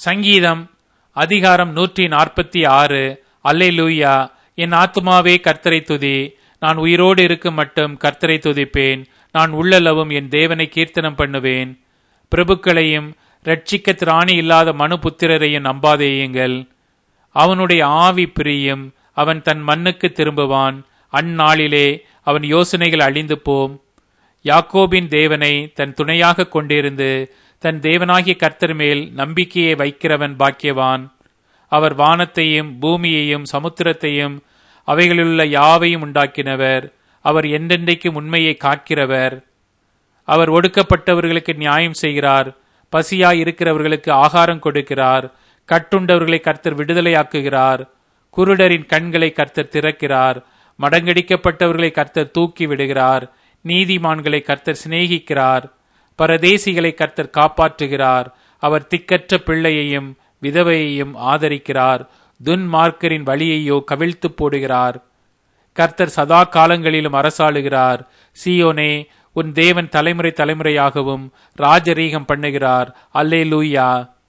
சங்கீதம் அதிகாரம் நூற்றி நாற்பத்தி ஆறு அல்லேலூயா என் ஆத்துமாவே கர்த்தரை துதி நான் உயிரோடு இருக்கும் மட்டும் கர்த்தரை துதிப்பேன் நான் உள்ளளவும் என் தேவனை கீர்த்தனம் பண்ணுவேன் பிரபுக்களையும் ரட்சிக்க திராணி இல்லாத மனு புத்திரரையும் நம்பாதேயுங்கள் அவனுடைய ஆவி பிரியும் அவன் தன் மண்ணுக்கு திரும்புவான் அந்நாளிலே அவன் யோசனைகள் அழிந்து போம் யாக்கோபின் தேவனை தன் துணையாக கொண்டிருந்து தன் தேவனாகிய கர்த்தர் மேல் நம்பிக்கையை வைக்கிறவன் பாக்கியவான் அவர் வானத்தையும் பூமியையும் சமுத்திரத்தையும் அவைகளிலுள்ள யாவையும் உண்டாக்கினவர் அவர் என்றென்றைக்கும் உண்மையை காக்கிறவர் அவர் ஒடுக்கப்பட்டவர்களுக்கு நியாயம் செய்கிறார் பசியாய் இருக்கிறவர்களுக்கு ஆகாரம் கொடுக்கிறார் கட்டுண்டவர்களை கர்த்தர் விடுதலையாக்குகிறார் குருடரின் கண்களை கர்த்தர் திறக்கிறார் மடங்கடிக்கப்பட்டவர்களை கர்த்தர் தூக்கி விடுகிறார் நீதிமான்களை கர்த்தர் சிநேகிக்கிறார் பரதேசிகளை கர்த்தர் காப்பாற்றுகிறார் அவர் திக்கற்ற பிள்ளையையும் விதவையையும் ஆதரிக்கிறார் துன்மார்க்கரின் வழியையோ கவிழ்த்து போடுகிறார் கர்த்தர் சதா காலங்களிலும் அரசாளுகிறார் சியோனே உன் தேவன் தலைமுறை தலைமுறையாகவும் ராஜரீகம் பண்ணுகிறார் அல்லே லூயா